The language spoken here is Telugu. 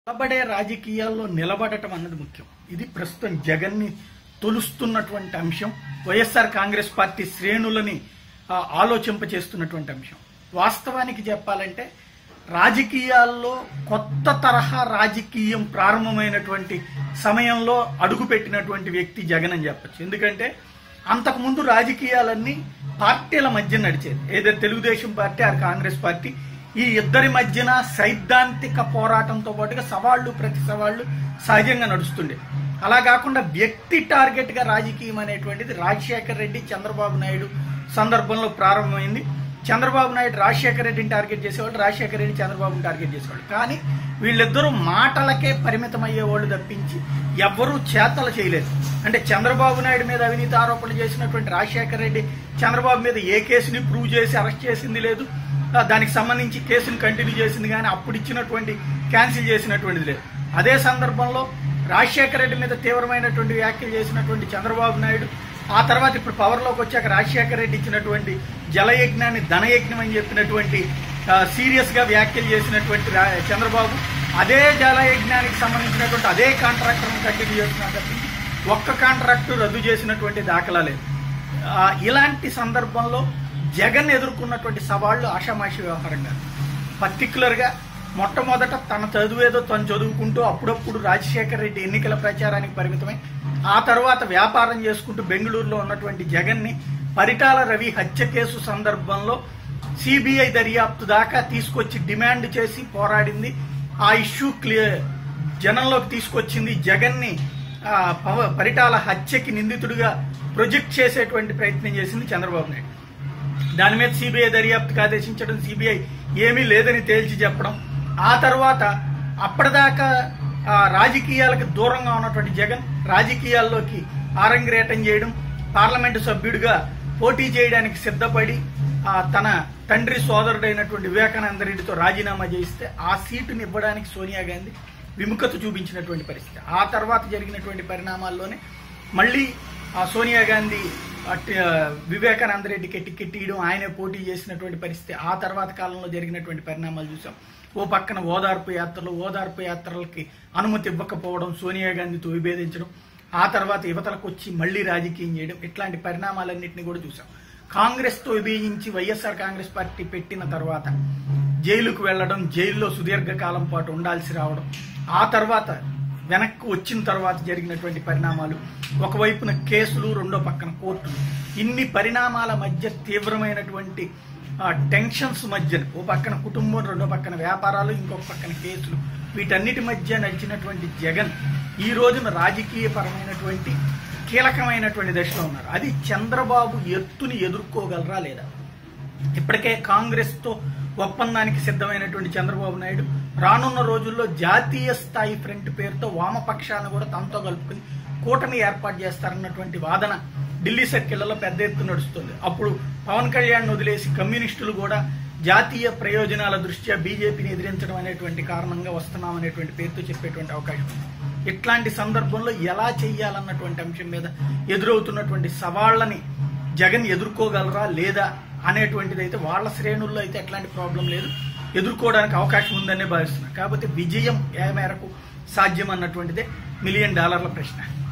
నిలబడే రాజకీయాల్లో నిలబడటం అన్నది ముఖ్యం ఇది ప్రస్తుతం జగన్ ని తొలుస్తున్నటువంటి అంశం వైఎస్ఆర్ కాంగ్రెస్ పార్టీ శ్రేణులని ఆ, ఆలోచింపచేస్తున్నటువంటి అంశం వాస్తవానికి చెప్పాలంటే రాజకీయాల్లో కొత్త తరహా రాజకీయం ప్రారంభమైనటువంటి సమయంలో అడుగుపెట్టినటువంటి వ్యక్తి జగన్ అని చెప్పచ్చు ఎందుకంటే అంతకుముందు రాజకీయాలన్నీ పార్టీల మధ్య నడిచేది ఏదో తెలుగుదేశం పార్టీ ఆ కాంగ్రెస్ పార్టీ ఈ ఇద్దరి మధ్యన సైద్ధాంతిక పోరాటంతో పాటుగా సవాళ్లు ప్రతి సవాళ్లు సహజంగా నడుస్తుండే అలా కాకుండా వ్యక్తి టార్గెట్ గా రాజకీయం అనేటువంటిది రాజశేఖర్ రెడ్డి చంద్రబాబు నాయుడు సందర్భంలో ప్రారంభమైంది చంద్రబాబు నాయుడు రాజశేఖర రెడ్డిని టార్గెట్ చేసేవాళ్ళు రాజశేఖర రెడ్డి చంద్రబాబుని టార్గెట్ చేసేవాళ్ళు కానీ వీళ్ళిద్దరూ మాటలకే పరిమితం అయ్యేవాళ్ళు తప్పించి ఎవ్వరూ చేతలు చేయలేదు అంటే చంద్రబాబు నాయుడు మీద అవినీతి ఆరోపణలు చేసినటువంటి రాజశేఖర రెడ్డి చంద్రబాబు మీద ఏ కేసుని ప్రూవ్ చేసి అరెస్ట్ చేసింది లేదు ఆ, దానికి సంబంధించి కేసును కంటిన్యూ చేసింది కానీ అప్పుడు ఇచ్చినటువంటి క్యాన్సిల్ చేసినటువంటిది లేదు అదే సందర్భంలో రాజశేఖర రెడ్డి మీద తీవ్రమైనటువంటి వ్యాఖ్యలు చేసినటువంటి చంద్రబాబు నాయుడు ఆ తర్వాత ఇప్పుడు పవర్లోకి వచ్చాక రాజశేఖర రెడ్డి ఇచ్చినటువంటి జలయజ్ఞాన్ని ధనయజ్ఞం అని చెప్పినటువంటి సీరియస్ గా వ్యాఖ్యలు చేసినటువంటి రా- చంద్రబాబు అదే జలయజ్ఞానికి సంబంధించినటువంటి అదే కాంట్రాక్టర్ను కంటిన్యూ చేస్తున్నారు తప్పించి ఒక్క కాంట్రాక్టు రద్దు చేసినటువంటి దాఖలా లేదు ఆ, ఇలాంటి సందర్భంలో జగన్ ఎదుర్కొన్నటువంటి సవాళ్లు ఆషామాషి వ్యవహారంగా పర్టికులర్ గా మొట్టమొదట తన చదువేదో తను చదువుకుంటూ అప్పుడప్పుడు రాజశేఖర రెడ్డి ఎన్నికల ప్రచారానికి పరిమితమై ఆ తర్వాత వ్యాపారం చేసుకుంటూ బెంగళూరులో ఉన్నటువంటి జగన్ ని పరిటాల రవి హత్య కేసు సందర్భంలో సిబిఐ దర్యాప్తు దాకా తీసుకొచ్చి డిమాండ్ చేసి పోరాడింది ఆ ఇష్యూ క్లియర్ జనంలోకి తీసుకొచ్చింది జగన్ ని ఆ, పవ- పరిటాల హత్యకి నిందితుడిగా ప్రొజెక్ట్ చేసేటువంటి ప్రయత్నం చేసింది చంద్రబాబు నాయుడు దాని మీద సిబిఐ దర్యాప్తుకు ఆదేశించడం సిబిఐ ఏమీ లేదని తేల్చి చెప్పడం ఆ తర్వాత అప్పటిదాకా ఆ, రాజకీయాలకు దూరంగా ఉన్నటువంటి జగన్ రాజకీయాల్లోకి ఆరంగరేటం చేయడం పార్లమెంటు సభ్యుడిగా పోటీ చేయడానికి సిద్ధపడి ఆ, తన తండ్రి సోదరుడైనటువంటి వివేకానంద రెడ్డితో రాజీనామా చేయిస్తే ఆ సీటుని ఇవ్వడానికి సోనియా గాంధీ విముఖత చూపించినటువంటి పరిస్థితి ఆ తర్వాత జరిగినటువంటి పరిణామాల్లోనే మళ్ళీ ఆ సోనియా గాంధీ అట్- ఆ, వివేకానంద రెడ్డికి టికెట్ ఇవ్వడం ఆయనే పోటీ చేసినటువంటి పరిస్థితి ఆ తర్వాత కాలంలో జరిగినటువంటి పరిణామాలు చూసాం ఓ పక్కన ఓదార్పు యాత్రలు ఓదార్పు యాత్రలకి అనుమతి ఇవ్వకపోవడం సోనియా గాంధీతో విభేదించడం ఆ తర్వాత యువతలకు వచ్చి మళ్ళీ రాజకీయం చేయడం ఇట్లాంటి పరిణామాలన్నింటినీ కూడా చూసాం కాంగ్రెస్ తో విభేదించి వైఎస్ఆర్ కాంగ్రెస్ పార్టీ పెట్టిన తర్వాత జైలుకు వెళ్లడం జైల్లో సుదీర్ఘ కాలం పాటు ఉండాల్సి రావడం ఆ తర్వాత వెనక్కి వచ్చిన తర్వాత జరిగినటువంటి పరిణామాలు ఒకవైపున కేసులు రెండో పక్కన కోర్టులు ఇన్ని పరిణామాల మధ్య తీవ్రమైనటువంటి ఆ, టెన్షన్స్ మధ్య ఓ పక్కన కుటుంబం రెండో పక్కన వ్యాపారాలు ఇంకొక పక్కన కేసులు వీటన్నిటి మధ్య నడిచినటువంటి జగన్ ఈ రోజున రాజకీయపరమైనటువంటి కీలకమైనటువంటి దశలో ఉన్నారు అది చంద్రబాబు ఎత్తుని ఎదుర్కోగలరా లేదా ఇప్పటికే కాంగ్రెస్ తో ఒప్పందానికి సిద్ధమైనటువంటి చంద్రబాబు నాయుడు రానున్న రోజుల్లో జాతీయ స్థాయి ఫ్రంట్ పేరుతో వామపక్షాలను కూడా తమతో కలుపుకుని కూటమి ఏర్పాటు చేస్తారన్నటువంటి వాదన ఢిల్లీ సర్కిళ్లలో పెద్ద ఎత్తున నడుస్తుంది అప్పుడు పవన్ కళ్యాణ్ వదిలేసి కమ్యూనిస్టులు కూడా జాతీయ ప్రయోజనాల దృష్ట్యా బీజేపీని ఎదిరించడం అనేటువంటి కారణంగా వస్తున్నాం అనేటువంటి పేరుతో చెప్పేటువంటి అవకాశం ఉంది ఇట్లాంటి సందర్భంలో ఎలా చెయ్యాలన్నటువంటి అంశం మీద ఎదురవుతున్నటువంటి సవాళ్లని జగన్ ఎదుర్కోగలరా లేదా అనేటువంటిది అయితే వాళ్ళ శ్రేణుల్లో అయితే ఎట్లాంటి ప్రాబ్లం లేదు ఎదుర్కోవడానికి అవకాశం ఉందనే భావిస్తున్నారు కాకపోతే విజయం ఏ మేరకు సాధ్యం అన్నటువంటిదే మిలియన్ డాలర్ల ప్రశ్న